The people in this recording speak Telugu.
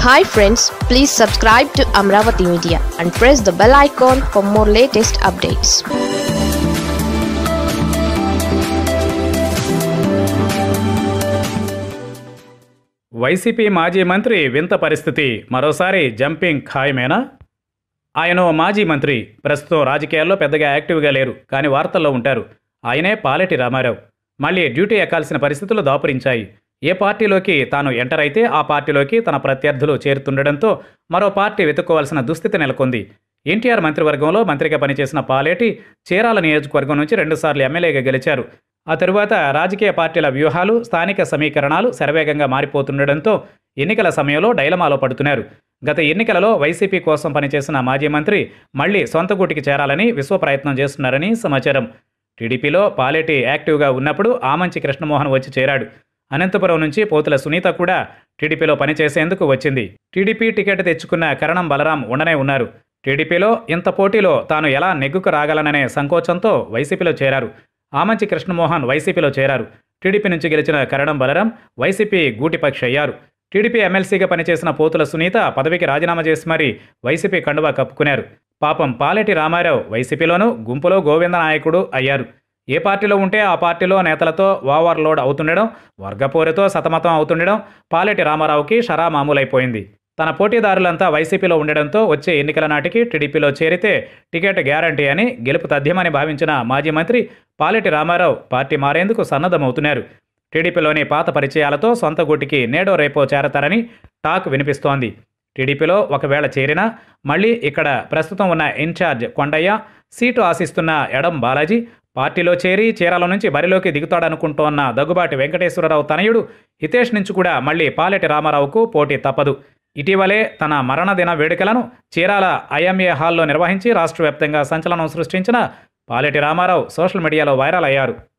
hi friends please subscribe to Amaravati media and press the bell icon for more latest updates YCP మాజీ మంత్రి వింత పరిస్థితి మరోసారి జంపింగ్ ఖాయమేనా ఆయన ఓ మాజీ మంత్రి ప్రస్తుతం రాజకీయాల్లో పెద్దగా యాక్టివ్గా లేరు కానీ వార్తల్లో ఉంటారు ఆయనే పాలెటి రామారావు మళ్ళీ డ్యూటీ ఎక్కాల్సిన పరిస్థితులు దాపురించాయి ఏ పార్టీలోకి తాను ఎంటర్ అయితే ఆ పార్టీలోకి తన ప్రత్యర్థులు చేరుతుండడంతో మరో పార్టీ వెతుక్కోవాల్సిన దుస్థితి నెలకొంది ఎన్టీఆర్ మంత్రివర్గంలో మంత్రిగా పనిచేసిన పాలేటి చీరాల నియోజకవర్గం నుంచి రెండుసార్లు ఎమ్మెల్యేగా గెలిచారు ఆ తరువాత రాజకీయ పార్టీల వ్యూహాలు స్థానిక సమీకరణాలు శరవేగంగా మారిపోతుండడంతో ఎన్నికల సమయంలో డైలమాలో పడుతున్నారు గత ఎన్నికలలో వైసీపీ కోసం పనిచేసిన మాజీ మంత్రి మళ్లీ సొంత గూటికి చేరాలని విశ్వ ప్రయత్నం చేస్తున్నారని సమాచారం టీడీపీలో పాలేటి యాక్టివ్గా ఉన్నప్పుడు ఆమంచి కృష్ణమోహన్ వచ్చి చేరాడు అనంతపురం నుంచి పోతుల సునీత కూడా టీడీపీలో పనిచేసేందుకు వచ్చింది టీడీపీ టికెట్ తెచ్చుకున్న కరణం బలరాం ఉండనే ఉన్నారు టీడీపీలో ఇంత పోటీలో తాను ఎలా నెగ్గుకు రాగలననే సంకోచంతో వైసీపీలో చేరారు ఆమంచి కృష్ణమోహన్ వైసీపీలో చేరారు టీడీపీ నుంచి గెలిచిన కరణం బలరాం వైసీపీ గూటిపక్షి అయ్యారు టీడీపీ ఎమ్మెల్సీగా పనిచేసిన పోతుల సునీత పదవికి రాజీనామా చేసి మరీ వైసీపీ కండువా కప్పుకున్నారు పాపం పాలెటి రామారావు వైసీపీలోనూ గుంపులో గోవింద నాయకుడు అయ్యారు ఏ పార్టీలో ఉంటే ఆ పార్టీలో నేతలతో ఓవర్లోడ్ అవుతుండడం వర్గపోరుతో సతమతం అవుతుండడం పాలెటి రామారావుకి షరా మామూలైపోయింది తన పోటీదారులంతా వైసీపీలో ఉండడంతో వచ్చే ఎన్నికల నాటికి టీడీపీలో చేరితే టికెట్ గ్యారంటీ అని గెలుపు తథ్యమని భావించిన మాజీ మంత్రి పాలెటి రామారావు పార్టీ మారేందుకు సన్నద్ధమవుతున్నారు టీడీపీలోని పాత పరిచయాలతో సొంత గుటికి నేడో రేపో చేరతారని టాక్ వినిపిస్తోంది టీడీపీలో ఒకవేళ చేరినా మళ్ళీ ఇక్కడ ప్రస్తుతం ఉన్న ఇన్ఛార్జ్ కొండయ్య సీటు ఆశిస్తున్న ఎడం బాలాజీ పార్టీలో చేరి చీరాల నుంచి బరిలోకి దిగుతాడనుకుంటోన్న దగ్గుబాటి వెంకటేశ్వరరావు తనయుడు హితేష్ నుంచి కూడా మళ్ళీ పాలెటి రామారావుకు పోటీ తప్పదు ఇటీవలే తన మరణదిన వేడుకలను చీరాల ఐఎంఏ హాల్లో నిర్వహించి రాష్ట్ర వ్యాప్తంగా సంచలనం సృష్టించిన పాలెటి రామారావు సోషల్ మీడియాలో వైరల్ అయ్యారు